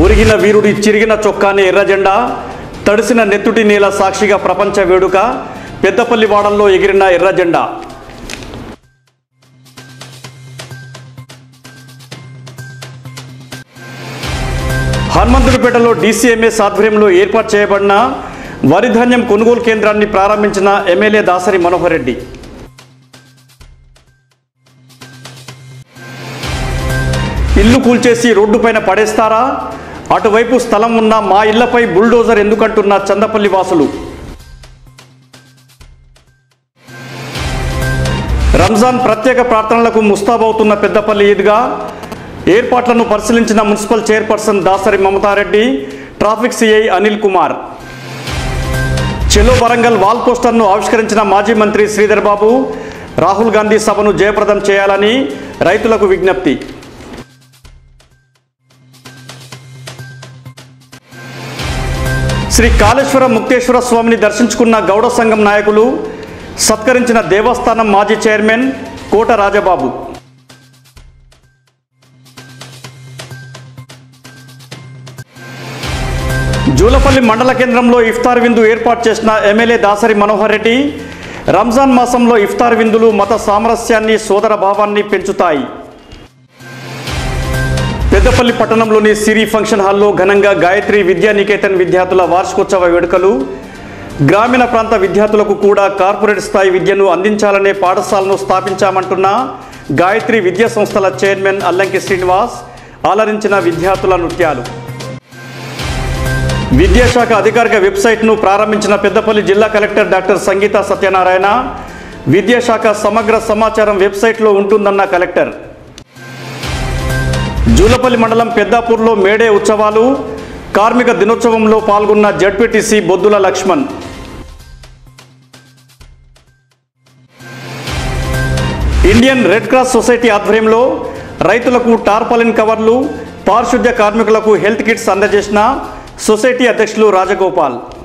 ఉరిగిన వీరుడి చిరిగిన చొక్కాని ఎర్రజెండా తడిసిన నెత్తుటి నేల సాక్షిగా ప్రపంచ వేడుక పెద్దపల్లి వాడల్లో ఎగిరిన ఎర్రజెండా హనుమంతుడిపేటలో డీసీఎంఎస్ ఆధ్వర్యంలో ఏర్పాటు చేయబడిన వరి ధాన్యం కొనుగోలు కేంద్రాన్ని ప్రారంభించిన ఎమ్మెల్యే దాసరి మనోహర్ రెడ్డి ఇల్లు కూల్చేసి రోడ్డుపైన పడేస్తారా అటువైపు స్థలం ఉన్న మా ఇళ్లపై బుల్డోజర్ ఎందుకంటున్న చందపల్లి వాసులు రంజాన్ ప్రత్యేక ప్రార్థనలకు ముస్తాబవుతున్న పెద్దపల్లి ఈద్గా ఏర్పాట్లను పరిశీలించిన municipal chairperson Dasari Mamata Reddy traffic CI Anil Kumar చెలో వరంగల్ వాల్ పోస్టర్ను ఆవిష్కరించిన మాజీ మంత్రి శ్రీధర్ బాబు రాహుల్ గాంధీ సభను జయప్రదం చేయాలని రైతులకు విజ్ఞప్తి శ్రీ కాళేశ్వర ముక్తేశ్వర స్వామిని దర్శించుకున్న గౌడ సంఘం నాయకులు సత్కరించిన దేవస్థానం మాజీ చైర్మన్ కోట రాజబాబు జూలపల్లి మండల కేంద్రంలో ఇఫ్తార్ విందు ఏర్పాటు చేసిన ఎమ్మెల్యే దాసరి మనోహర్ రెడ్డి రంజాన్ మాసంలో ఇఫ్తార్ విందులు మత సామరస్యాన్ని సోదర భావాన్ని పెంచుతాయి పెద్దపల్లి పట్టణంలోని సిరి ఫంక్షన్ హాల్లో ఘనంగా గాయత్రి విద్యా నికేతన్ విద్యార్థుల వార్షికోత్సవ వేడుకలు గ్రామీణ ప్రాంత విద్యార్థులకు కూడా కార్పొరేట్ స్థాయి విద్యను అందించాలనే పాఠశాలను స్థాపించామంటున్న గాయత్రి విద్యా సంస్థల చైర్మన్ అల్లంకి శ్రీనివాస్ ఆలరించిన విద్యార్థుల నృత్యాలు విద్యాశాఖ అధికారిక వెబ్సైట్ను ప్రారంభించిన పెద్దపల్లి జిల్లా కలెక్టర్ డాక్టర్ సంగీత సత్యనారాయణ విద్యాశాఖ సమగ్ర సమాచారం వెబ్సైట్లో ఉంటుందన్న కలెక్టర్ జూలపల్లి మండలం పెద్దాపూర్లో మేడే ఉత్సవాలు కార్మిక దినోత్సవంలో పాల్గొన్న ZPTC Boddula Laxman Indian Red Cross Society ఆధ్వర్యంలో రైతులకు టార్పాలిన్ కవర్లు పారిశుద్ధ్య కార్మికులకు హెల్త్ కిట్స్ అందజేసిన సొసైటీ అధ్యక్షులు రాజగోపాల్